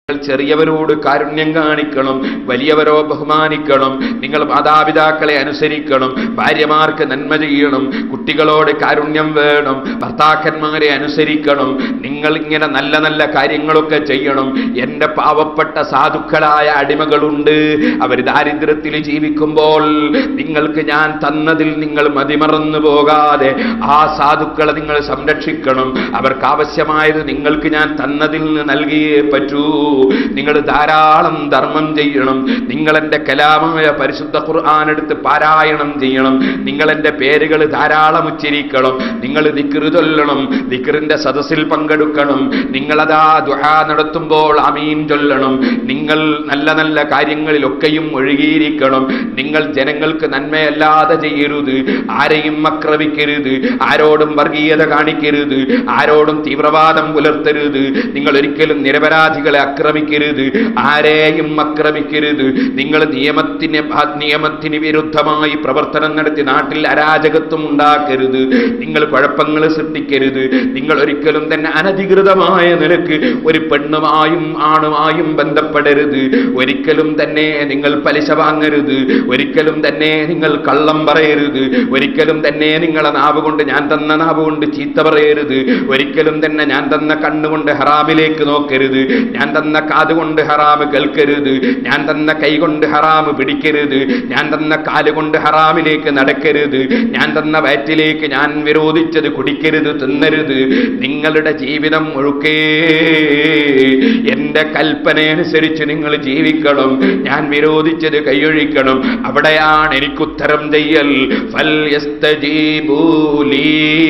ചെറിയവരോട് കാരുണ്യം കാണിക്കണം വലിയവരോ ബഹുമാനിക്കണം നിങ്ങൾ മാതാപിതാക്കളെ അനുസരിക്കണം ഭാര്യമാർക്ക് നന്മ ചെയ്യണം കുട്ടികളോട് കാരുണ്യം വേണം ഭർത്താക്കന്മാരെ അനുസരിക്കണം നിങ്ങൾ ഇങ്ങനെ നല്ല നല്ല കാര്യങ്ങളൊക്കെ ചെയ്യണം എൻ്റെ പാവപ്പെട്ട സാധുക്കളായ അടിമകളുണ്ട് അവർ ദാരിദ്ര്യത്തിൽ ജീവിക്കുമ്പോൾ നിങ്ങൾക്ക് ഞാൻ തന്നതിൽ നിങ്ങൾ മതിമറന്നു പോകാതെ ആ സാധുക്കളെ നിങ്ങൾ സംരക്ഷിക്കണം അവർക്ക് ആവശ്യമായത് നിങ്ങൾക്ക് ഞാൻ തന്നതിൽ നിന്ന് നൽകിയേ പറ്റൂ നിങ്ങൾ ധാരാളം ധർമ്മം ചെയ്യണം നിങ്ങൾ എൻ്റെ കലാമായ പരിശുദ്ധ ഖുർആൻ എടുത്ത് പാരായണം ചെയ്യണം നിങ്ങൾ എൻ്റെ പേരുകൾ ധാരാളം ഉച്ചരിക്കണം നിങ്ങൾ ദിക്റ് ചൊല്ലണം ദിക്റിന്റെ സദസ്സിൽ പങ്കെടുക്കണം നിങ്ങളതാ ദുആ നടത്തുമ്പോൾ അമീൻ ചൊല്ലണം നിങ്ങൾ നല്ല നല്ല കാര്യങ്ങളിലൊക്കെയും ഒഴുകിയിരിക്കണം നിങ്ങൾ ജനങ്ങൾക്ക് നന്മയല്ലാതെ ചെയ്യരുത് ആരെയും ആക്രമിക്കരുത് ആരോടും വർഗീയത കാണിക്കരുത് ആരോടും തീവ്രവാദം പുലർത്തരുത് നിങ്ങൾ ഒരിക്കലും നിരപരാധികളെ ആക്രമിക്കരുത് ആരെയും ആക്രമിക്കരുത് നിങ്ങൾ നിയമത്തിന് ആ നിയമത്തിന് വിരുദ്ധമായി പ്രവർത്തനം നടത്തി നാട്ടിൽ അരാജകത്വം ഉണ്ടാക്കരുത് നിങ്ങൾ കുഴപ്പങ്ങൾ സൃഷ്ടിക്കരുത് നിങ്ങൾ ഒരിക്കലും തന്നെ അനധികൃതമായ നിലക്ക് ഒരു പെണ്ണുമായും ആണുമായും ബന്ധപ്പെടരുത് ഒരിക്കലും തന്നെ നിങ്ങൾ പലിശ വാങ്ങരുത് ഒരിക്കലും തന്നെ നിങ്ങൾ കള്ളം പറയരുത് ഒരിക്കലും തന്നെ നിങ്ങളെ നാവ് കൊണ്ട് ഞാൻ തന്ന നാവ് കൊണ്ട് ചീത്ത പറയരുത് ഒരിക്കലും തന്നെ ഞാൻ തന്ന കണ്ണുകൊണ്ട് ഹറാമിലേക്ക് നോക്കരുത് ഞാൻ തന്ന കാത് കൊണ്ട് ഹറാമ് കേൾക്കരുത് ഞാൻ തന്ന കൈ കൊണ്ട് ഹറാമ് പിടിക്കരുത് ഞാൻ തന്ന കാല് കൊണ്ട് ഹറാമിലേക്ക് നടക്കരുത് ഞാൻ തന്ന വയറ്റിലേക്ക് ഞാൻ വിരോധിച്ചത് കുടിക്കരുത് തിന്നരുത് നിങ്ങളുടെ ജീവിതം മുഴുക്കേ എന്റെ കൽപ്പനയനുസരിച്ച് നിങ്ങൾ ജീവിക്കണം ഞാൻ വിരോധിച്ചത് കൈയൊഴിക്കണം അവിടെയാണ് എനിക്ക് ഉത്തരം ചെയ്യൽ ഫൽ യസ്തജീബൂലീ.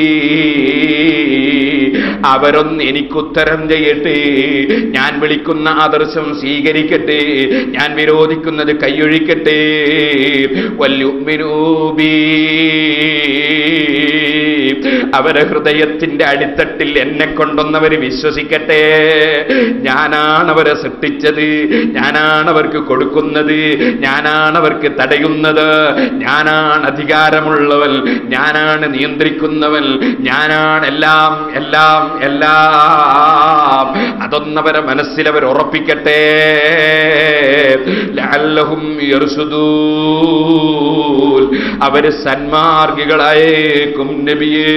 അവരൊന്ന് എനിക്ക് ഉത്തരം ചെയ്യട്ടെ ഞാൻ വിളിക്കുന്ന ആദർശം സ്വീകരിക്കട്ടെ ഞാൻ വിരോധിക്കുന്നത് കൈയൊഴിക്കട്ടെ വല്യുമിനൂബീ അവരെ ഹൃദയത്തിന്റെ അടിത്തട്ടിൽ എന്നെ കൊണ്ടൊന്നവർ വിശ്വസിക്കട്ടെ ഞാനാണ് അവരെ സൃഷ്ടിച്ചത് ഞാനാണ് അവർക്ക് കൊടുക്കുന്നത് ഞാനാണ് അവർക്ക് തടയുന്നത് ഞാനാണ് അധികാരമുള്ളവൻ ഞാനാണ് നിയന്ത്രിക്കുന്നവൻ ഞാനാണ് എല്ലാം എല്ലാം എല്ലാം അതൊന്നവരെ മനസ്സിൽ അവർ ഉറപ്പിക്കട്ടെ ലഅല്ലഹും യർശുദൂൻ അവര് സന്മാർഗികളായേക്കും നബിയേ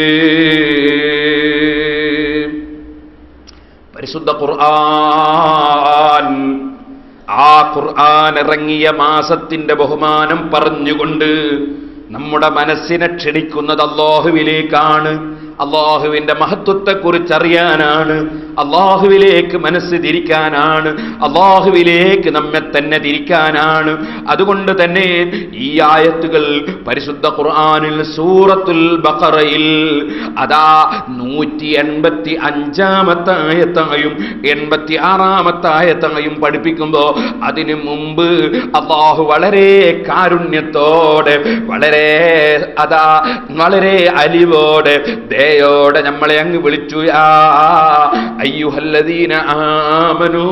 പരിശുദ്ധ ഖുർആൻ ആ ഖുർആൻ ഇറങ്ങിയ മാസത്തിന്റെ ബഹുമാനം പറഞ്ഞുകൊണ്ട് നമ്മുടെ മനസ്സിനെ ക്ഷണിക്കുന്നത് അള്ളാഹുവിലേക്കാണ് അള്ളാഹുവിന്റെ മഹത്വത്തെക്കുറിച്ച് അറിയാനാണ് അള്ളാഹുവിലേക്ക് മനസ്സ് തിരിക്കാനാണ് അള്ളാഹുവിലേക്ക് നമ്മെ തന്നെ തിരിക്കാനാണ് അതുകൊണ്ട് തന്നെ ഈ ആയത്തുകൾ പരിശുദ്ധ ഖുർആനിൽ സൂറത്തുൽ ബഖറയിൽ അതാ നൂറ്റി എൺപത്തി അഞ്ചാമത്തെ ആയത്തായും എൺപത്തി ആറാമത്തെ ആയത്തായും പഠിപ്പിക്കുമ്പോൾ അതിനു മുമ്പ് അള്ളാഹു വളരെ കാരുണ്യത്തോടെ വളരെ അതാ വളരെ അലിവോടെ ദയോടെ നമ്മളെ അങ്ങ് വിളിച്ചു യാ അയ്യുഹല്ലദീന ആമനൂ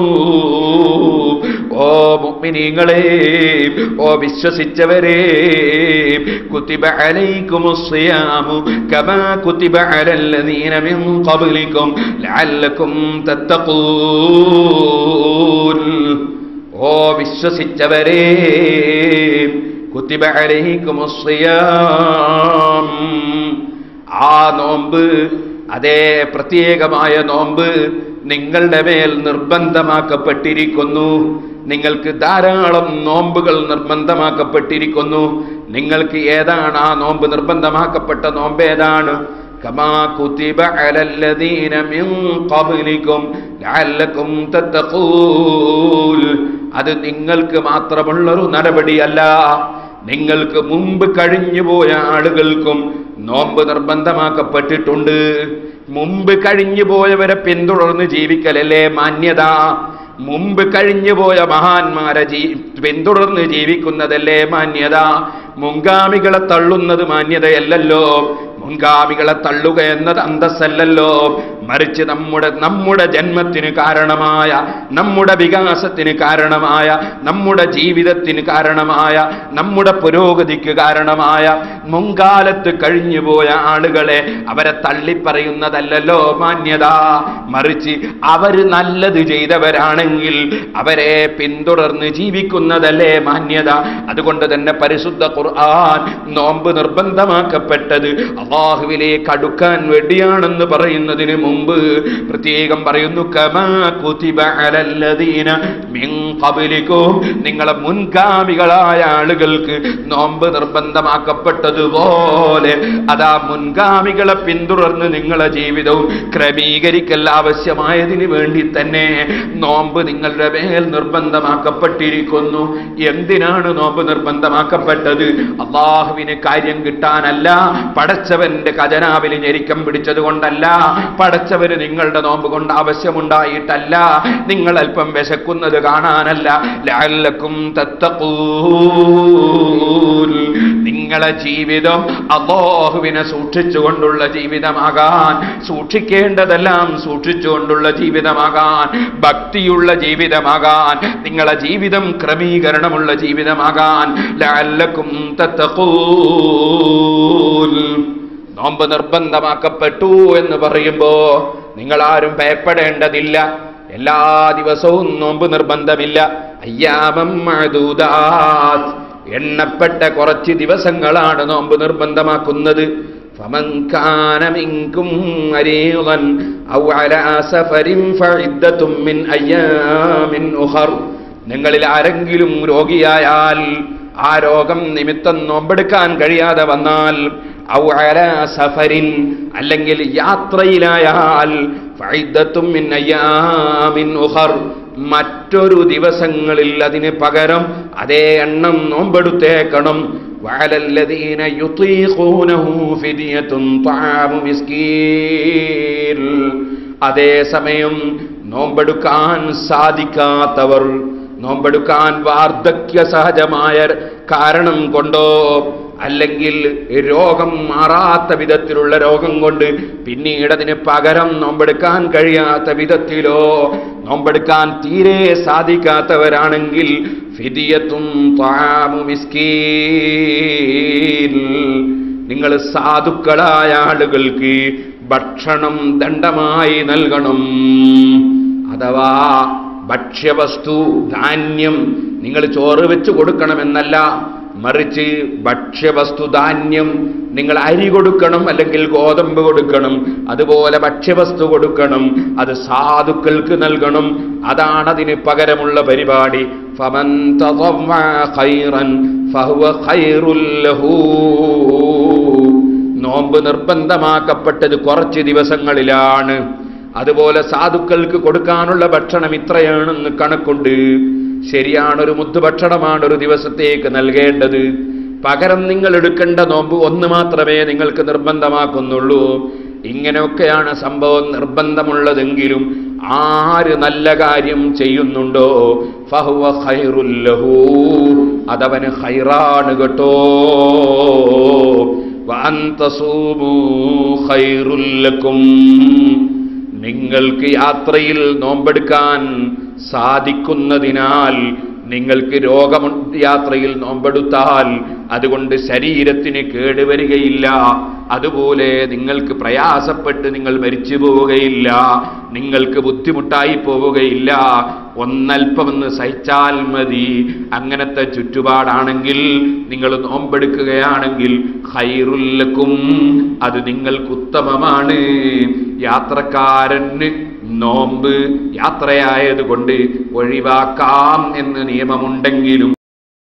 ഓ മുഅ്മിനീങ്ങളെ ഓ വിശ്വസിച്ചവരെ കുതിബ അലൈക്കുമുസ്സിയാമു കമാ കുതിബ അലല്ലദീന മിൻ ഖബ്ലിക്കും ലഅല്ലക്കും തത്തഖൂൻ ഓ വിശ്വസിച്ചവരെ കുതിബ അലൈക്കുമുസ്സിയാം ആ നോമ്പ് അതേ പ്രത്യേകമായ നോമ്പ് നിങ്ങളുടെ മേൽ നിർബന്ധമാക്കപ്പെട്ടിരിക്കുന്നു നിങ്ങൾക്ക് ധാരാളം നോമ്പുകൾ നിർബന്ധമാക്കപ്പെട്ടിരിക്കുന്നു നിങ്ങൾക്ക് ഏതാണ് ആ നോമ്പ് നിർബന്ധമാക്കപ്പെട്ട നോമ്പ് ഏതാണ് കമാ കുതിബ അലല്ലദീന മിൻ ഖബ്ലിക്കും ലഅല്ലക്കും തത്തഖൂൽ അത് നിങ്ങൾക്ക് മാത്രമുള്ളൊരു നടപടിയല്ല നിങ്ങൾക്ക് മുമ്പ് കഴിഞ്ഞുപോയ ആളുകൾക്കും നോമ്പ് നിർബന്ധമാക്കപ്പെട്ടിട്ടുണ്ട് മുമ്പ് കഴിഞ്ഞു പോയവരെ പിന്തുടർന്ന് ജീവിക്കലല്ലേ മാന്യത മുമ്പ് കഴിഞ്ഞുപോയ മഹാന്മാരെ ജീ പിന്തുടർന്ന് ജീവിക്കുന്നതല്ലേ മാന്യത മുൻഗാമികളെ തള്ളുന്നത് മാന്യതയല്ലല്ലോ മുൻഗാമികളെ തള്ളുക എന്നത് അന്തസ്സല്ലല്ലോ മറിച്ച് നമ്മുടെ നമ്മുടെ ജന്മത്തിന് കാരണമായ നമ്മുടെ വികാസത്തിന് കാരണമായ നമ്മുടെ ജീവിതത്തിന് കാരണമായ നമ്മുടെ പുരോഗതിക്ക് കാരണമായ മുൻകാലത്ത് കഴിഞ്ഞുപോയ ആളുകളെ അവരെ തള്ളിപ്പറയുന്നതല്ലല്ലോ മാന്യത മറിച്ച് അവര് നല്ലത് ചെയ്തവരാണെങ്കിൽ അവരെ പിന്തുടർന്ന് ജീവിക്കുന്നതല്ലേ മാന്യത അതുകൊണ്ട് തന്നെ പരിശുദ്ധ ഖുർആൻ നോമ്പ് നിർബന്ധമാക്കപ്പെട്ടത് അള്ളാഹുവിലേക്ക് അടുക്കാൻ വേണ്ടിയാണെന്ന് പറയുന്നതിന് മുമ്പ് പ്രത്യേകം പറയുന്നു കമാ കുതിബ അലല്ലദീന മിൻ ഖബ്ലിക്കും നിങ്ങളെ മുൻഗാമികളായ ആളുകൾക്ക് നോമ്പ് നിർബന്ധമാക്കപ്പെട്ടതുപോലെ അതാ മുൻഗാമികളെ പിന്തുടർന്ന് നിങ്ങളെ ജീവിതവും ക്രമീകരിക്കൽ ആവശ്യമായതിനു വേണ്ടി തന്നെ നോമ്പ് നിങ്ങളുടെ മേൽ നിർബന്ധമാക്കപ്പെട്ടിരിക്കുന്നു എന്തിനാണ് നോമ്പ് നിർബന്ധമാക്കപ്പെട്ടത് അള്ളാഹുവിന് കാര്യം കിട്ടാനല്ല പടച്ചവന്റെ ഖജനാവിൽ ഞെരിക്കം പിടിച്ചത് കൊണ്ടല്ല പടച്ചവന് നിങ്ങളുടെ നോമ്പ് കൊണ്ട് ആവശ്യമുണ്ടായിട്ടല്ല നിങ്ങൾ അല്പം വിശക്കുന്നത് കാണാനല്ല ലഅല്ലക്കും തത്തഖൂൻ നിങ്ങളെ ജീവിതം അള്ളാഹുവിനെ സൂക്ഷിച്ചുകൊണ്ടുള്ള ജീവിതമാകാൻ സൂക്ഷിക്കേണ്ടതെല്ലാം സൂക്ഷിച്ചുകൊണ്ടുള്ള ജീവിതമാകാൻ ഭക്തിയുള്ള ജീവിതമാകാൻ നിങ്ങളെ ജീവിതം ക്രമീകരണമുള്ള ജീവിതമാകാൻ ലഅല്ലക്കും തത്തഖൂൻ നോമ്പ് നിർബന്ധമാക്കപ്പെട്ടു എന്ന് പറയുമ്പോ നിങ്ങൾ ആരും ഭയപ്പെടേണ്ടതില്ല എല്ലാ ദിവസവും നോമ്പ് നിർബന്ധമില്ല അയ്യാമം മഅദൂദാത്ത് എണ്ണപ്പെട്ട കുറച്ച് ദിവസങ്ങളാണ് നോമ്പ് നിർബന്ധമാക്കുന്നത് فمن كان منكم مريضا أو على سفر فعدة من أيام أخر നിങ്ങളിൽ ആരെങ്കിലും രോഗിയായാൽ ആ രോഗം നിമിത്തം നോമ്പെടുക്കാൻ കഴിയാതെ വന്നാൽ ഔ അലാ സഫരിൻ അല്ലെങ്കിൽ യാത്രയിലായാൽ ഫഇദ്ദത്തും മിൻ അയ്യാമിൻ ഉഖർ മറ്റൊരു ദിവസങ്ങളിൽ അതിന് പകരം അതേ എണ്ണം നോമ്പെടുത്തേക്കണം وعلى الذين يطيقونه فدية طعام مسكين അതേ സമയം നോമ്പെടുക്കാൻ സാധിക്കാത്തവർ നോമ്പെടുക്കാൻ വാർദ്ധക്യ സഹജമായ കാരണം കൊണ്ടോ അല്ലെങ്കിൽ രോഗം മാറാത്ത വിധത്തിലുള്ള രോഗം കൊണ്ട് പിന്നീട് അതിന് പകരം നോമ്പെടുക്കാൻ കഴിയാത്ത വിധത്തിലോ നോമ്പെടുക്കാൻ തീരെ സാധിക്കാത്തവരാണെങ്കിൽ ഫിദിയത്തും ത്വാമു മിസ്കീൻ നിങ്ങൾ സാധുക്കളായ ആളുകൾക്ക് ഭക്ഷണം ദണ്ഡമായി നൽകണം അഥവാ ഭക്ഷ്യവസ്തു ധാന്യം നിങ്ങൾ ചോറ് വെച്ച് കൊടുക്കണമെന്നല്ല മറിച്ച് ഭക്ഷ്യവസ്തു ധാന്യം നിങ്ങൾ അരി കൊടുക്കണം അല്ലെങ്കിൽ ഗോതമ്പ് കൊടുക്കണം അതുപോലെ ഭക്ഷ്യവസ്തു കൊടുക്കണം അത് സാധുക്കൾക്ക് നൽകണം അതാണ് അതിന് പകരമുള്ള പരിപാടി ഫമൻ തضوع خيرا فهو خير له നോമ്പ് നിർബന്ധമാക്കപ്പെട്ടത് കുറച്ച് ദിവസങ്ങളിലാണ് അതുപോലെ സാധുക്കൾക്ക് കൊടുക്കാനുള്ള ഭക്ഷണം ഇത്രയാണെന്ന് കണക്കുണ്ട് ശരിയാണ് ഒരു മുദ്ദ് ഭക്ഷണമാണ് ഒരു ദിവസത്തേക്ക് നൽകേണ്ടത് പകരം നിങ്ങൾ എടുക്കേണ്ട നോമ്പ് ഒന്ന് മാത്രമേ നിങ്ങൾക്ക് നിർബന്ധമാക്കുന്നുള്ളൂ ഇങ്ങനെയൊക്കെയാണ് സംഭവം നിർബന്ധമുള്ളതെങ്കിലും ആര് നല്ല കാര്യം ചെയ്യുന്നുണ്ടോ ഫഹുവ ഖൈറുല്ലഹു അതവന് ഖൈറാണ് കേട്ടോ വഅൻ തസൂമൂ ഖൈറുൽ ലക്കും നിങ്ങൾക്ക് യാത്രയിൽ നോമ്പെടുക്കാൻ സാധിക്കുന്നതിനാൽ നിങ്ങൾക്ക് രോഗമു യാത്രയിൽ നോമ്പെടുത്താൽ അതുകൊണ്ട് ശരീരത്തിന് കേടുവരികയില്ല അതുപോലെ നിങ്ങൾക്ക് പ്രയാസപ്പെട്ട് നിങ്ങൾ മരിച്ചു പോവുകയില്ല നിങ്ങൾക്ക് ബുദ്ധിമുട്ടായി പോവുകയില്ല ഒന്നൽപ്പമെന്ന് സഹിച്ചാൽ മതി അങ്ങനത്തെ ചുറ്റുപാടാണെങ്കിൽ നിങ്ങൾ നോമ്പെടുക്കുകയാണെങ്കിൽ ഹൈറുല്ലക്കും അത് നിങ്ങൾക്ക് ഉത്തമമാണ് യാത്രക്കാരന് നോമ്പ് യാത്രയായതുകൊണ്ട് ഒഴിവാക്കാം എന്ന് നിയമമുണ്ടെങ്കിലും